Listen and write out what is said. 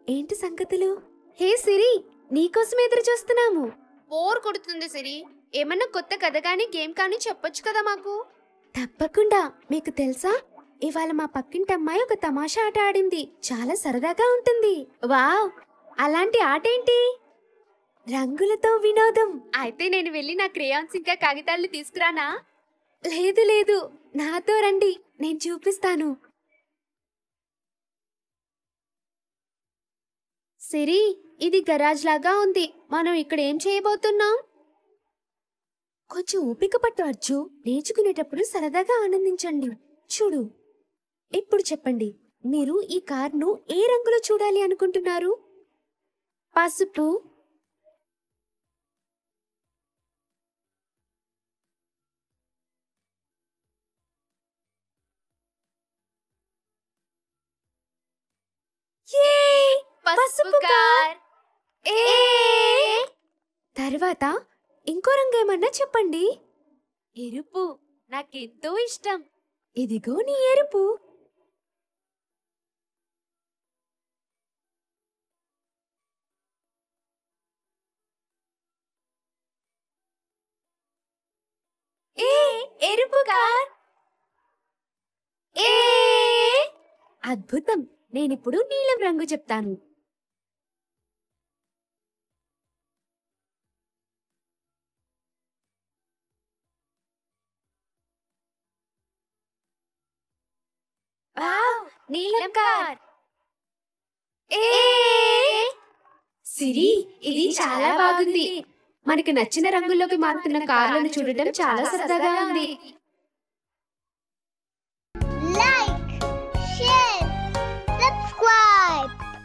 ఏంటి సంగతులు హే సిరి నీకోసం ఎదురు చూస్తున్నాము బోర్ కొడుతుంది సిరి ఏమన్నా కొత్త కథ కానీ గేమ్ కానీ చెప్పొచ్చు కదా మాకు తప్పకుండా మీకు తెలుసా ఇవాళ మా పక్కింటి అమ్మాయి ఒక తమాషా ఆట ఆడింది చాలా సరదాగా ఉంటుంది వావ్ అలాంటి ఆట ఏంటి రంగులతో వినోదం అయితే నేను వెళ్ళి నా క్రేయాన్స్ ఇంకా కాగితాలు తీసుకురానా లేదు లేదు నాతో రండి నేను చూపిస్తాను సిరి ఇది గరాజ్ లాగా ఉంది మనం ఇక్కడ ఏం చేయబోతున్నాం కొంచెం ఓపిక పట్టవచ్చు నేర్చుకునేటప్పుడు సరదాగా ఆనందించండి చూడు ఇప్పుడు చెప్పండి మీరు ఈ కార్ను ఏ రంగులో చూడాలి అనుకుంటున్నారు పసుపు యే! పసుపు కార్! ఏ తర్వాత ఇంకో రంగు ఏమన్నా చెప్పండి ఎరుపు నాకెంతో ఇష్టం ఇదిగో నీ ఎరుపు ఏ ఎరుపు కార్ ఏ అద్భుతం నేనిప్పుడు నీలం రంగు చెప్తాను వావ్ నీలం కార్ ఏ సిరి ఇది చాలా బాగుంది మనకి నచ్చిన రంగుల్లోకి మారుతున్న కార్లను చూడటం చాలా సరదాగా ఉంది